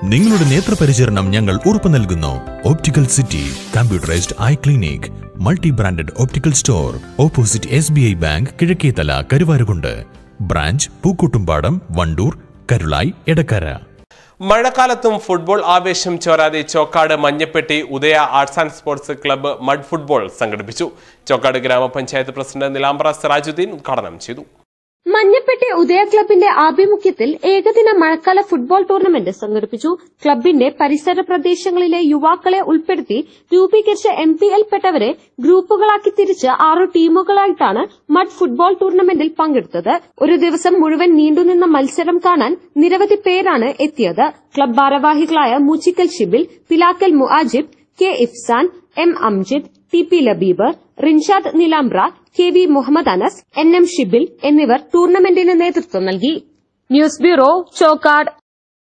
നിങ്ങളുടെ നേത്രപരിചരണം ഞങ്ങൾ ഉറപ്പു നൽകുന്നു optical city computerised eye clinic multi branded optical store opposite S B I bank Kizhakkethala Karuvarakundu branch Pookkottumpadam Wandoor Karulai Edakkara മഴക്കാലത്തും ഫുട്ബോൾ ആവേശം ചോരാതെ Chokkad Manjapetti Udaya arts and sports club mud football സംഘടിപ്പിച്ചു ചോക്കാട് ഗ്രാമപഞ്ചായത്ത് പ്രസിഡന്റ് നിലാംബ്ര സിറാജുദ്ദീൻ ഉദ്ഘാടനം ചെയ്തു മഞ്ഞപ്പെട്ടി ഉദയ ക്ലബിന്റെ ആഭിമുഖ്യത്തിൽ ഏകദിന മഴക്കാല ഫുട്ബോൾ ടൂർണമെന്റ് സംഘടിപ്പിച്ചു ക്ലബിന്റെ പരിസര പ്രദേശങ്ങളിലെ യുവാക്കളെ ഉൾപ്പെടുത്തി രൂപീകരിച്ച എം പി എൽ പെട്ടവരെ ഗ്രൂപ്പുകളാക്കി തിരിച്ച് ആറു ടീമുകളായിട്ടാണ് മഡ് ഫുട്ബോൾ ടൂർണമെന്റിൽ പങ്കെടുത്തത് ഒരു ദിവസം മുഴുവൻ നീണ്ടുനിന്ന മത്സരം കാണാൻ നിരവധി പേരാണ് എത്തിയത് ക്ലബ് ഭാരവാഹികളായ Moochikkal Shibil Pilakkal Muajib K Ifsan M Amjid T P Labeeb Rinshad Nilambra K V Muhammad Anas N M Shibil എന്നിവർ ടൂർണമെന്റിന് നേതൃത്വം നൽകി ന്യൂസ് ബ്യൂറോ ചോക്കാട്